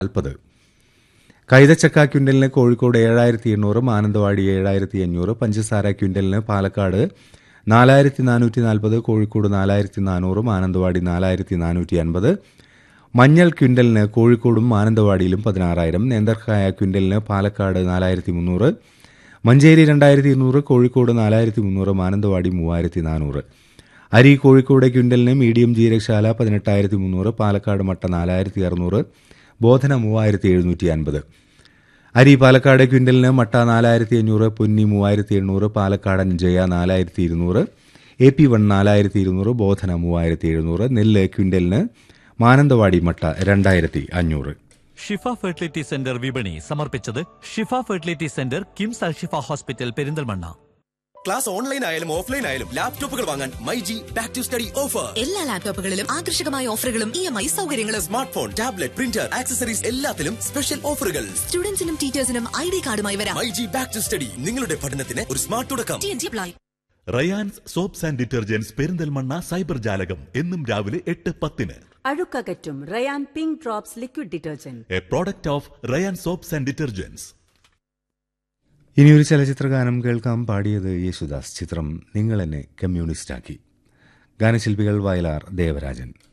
നാൽപ്പത് കൈതച്ചക്ക ക്വിൻ്റലിന് കോഴിക്കോട് ഏഴായിരത്തി എണ്ണൂറ് മാനന്തവാടി ഏഴായിരത്തി അഞ്ഞൂറ് പഞ്ചസാര ക്വിൻ്റലിന് പാലക്കാട് നാലായിരത്തി നാനൂറ്റി നാൽപ്പത് കോഴിക്കോട് നാലായിരത്തി നാനൂറ് മാനന്തവാടി നാലായിരത്തി നാനൂറ്റി അൻപത് മഞ്ഞൾ ക്വിൻ്റലിന് കോഴിക്കോടും മാനന്തവാടിയിലും പതിനാറായിരം നേന്ത്രക്കായ ക്വിൻ്റലിന് പാലക്കാട് നാലായിരത്തി മുന്നൂറ് മഞ്ചേരി രണ്ടായിരത്തി ഇരുന്നൂറ് കോഴിക്കോട് നാലായിരത്തി മുന്നൂറ് മാനന്തവാടി മൂവായിരത്തി നാനൂറ് അരി കോഴിക്കോട് ക്വിൻ്റലിന് മീഡിയം ജീരകശാല പതിനെട്ടായിരത്തി മുന്നൂറ് പാലക്കാട് മട്ട നാലായിരത്തി അറുന്നൂറ് ബോധന മൂവായിരത്തി എഴുന്നൂറ്റി അൻപത് അരി പാലക്കാട് ക്വിൻ്റലിന് മട്ട നാലായിരത്തി അഞ്ഞൂറ് പൊന്നി മൂവായിരത്തി എണ്ണൂറ് പാലക്കാടൻ ജയ നാലായിരത്തി ഇരുന്നൂറ് എ പി വൺ നാലായിരത്തി ഇരുന്നൂറ് ബോധന മൂവായിരത്തി എഴുന്നൂറ് നെല്ല് ക്വിൻ്റലിന് മാനന്തവാടി മട്ട രണ്ടായിരത്തി അഞ്ഞൂറ് ഷിഫ ഫെർട്ടിലിറ്റി സെന്റർ വിപണി സമർപ്പിച്ചത് Shifa fertility centre KIMS al Shifa hospital Perinthalmanna class online ആയാലും ഓഫ്ലൈൻ ആയാലും ലാപ്ടോപ്പുകൾ വാങ്ങാൻ my G back to study offer എല്ലാ ലാപ്ടോപ്പുകളിലും ആകർഷകമായ ഓഫറുകളും ഇ എം ഐ സൗകര്യങ്ങളും smart phone tablet printer accessories എല്ലാത്തിലും സ്പെഷ്യൽ ഓഫറുകൾ സ്റ്റുഡൻസിനും ടീച്ചേഴ്സിനും ഐ ഡി കാർഡുമായി വരാം my G back to study നിങ്ങളുടെ പഠനത്തിന് ഒരു സ്മാർട്ട് തുടക്കം T N G apply Rayan's soaps and detergents Perinthalmanna cyber ജാലകം എന്നും രാവിലെ എട്ട് പത്തിന് അഴുക്കകറ്റും Rayan pink drops liquid detergent a product of Rayan soaps and detergents ഇനിയൊരു ചലച്ചിത്രഗാനം കേൾക്കാം പാടിയത് യേശുദാസ് ചിത്രം നിങ്ങൾ എന്നെ കമ്മ്യൂണിസ്റ്റാക്കി ഗാനശില്പികൾ വയലാർ ദേവരാജൻ